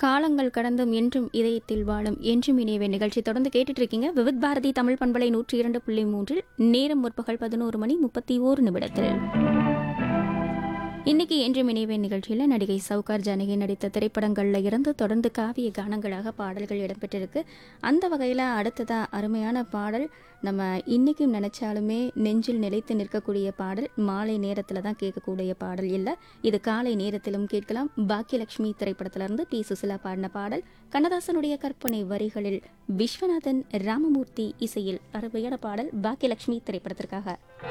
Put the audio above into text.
காலங்கள் கடந்தும் என்றும் இதயத்தில் வாழும் என்றும் இணைவே நிகழ்ச்சி தொடர்ந்து கேட்டுட்டு இருக்கீங்க விவித் பாரதி தமிழ் பண்பலை நூற்றி இரண்டு புள்ளி மூன்றில் நேரம் முற்பகல் பதினோரு மணி முப்பத்தி ஓரு நிமிடத்தில் இன்னைக்கு என்றும் இணைவே நிகழ்ச்சியில் நடிகை சவுகார் ஜானகி நடித்த திரைப்படங்களில் இருந்து தொடர்ந்து காவிய கானங்களாக பாடல்கள் இடம்பெற்றிருக்கு அந்த வகையில் அடுத்ததாக அருமையான பாடல் நம்ம இன்றைக்கும் நினச்சாலுமே நெஞ்சில் நிலைத்து நிற்கக்கூடிய பாடல் மாலை நேரத்தில் தான் கேட்கக்கூடிய பாடல் இல்லை இது காலை நேரத்திலும் கேட்கலாம் பாக்கியலட்சுமி திரைப்படத்திலிருந்து பி சுசிலா பாடின பாடல் கண்ணதாசனுடைய கற்பனை வரிகளில் விஸ்வநாதன் ராமமூர்த்தி இசையில் அருமையான பாடல் பாக்கியலட்சுமி திரைப்படத்திற்காக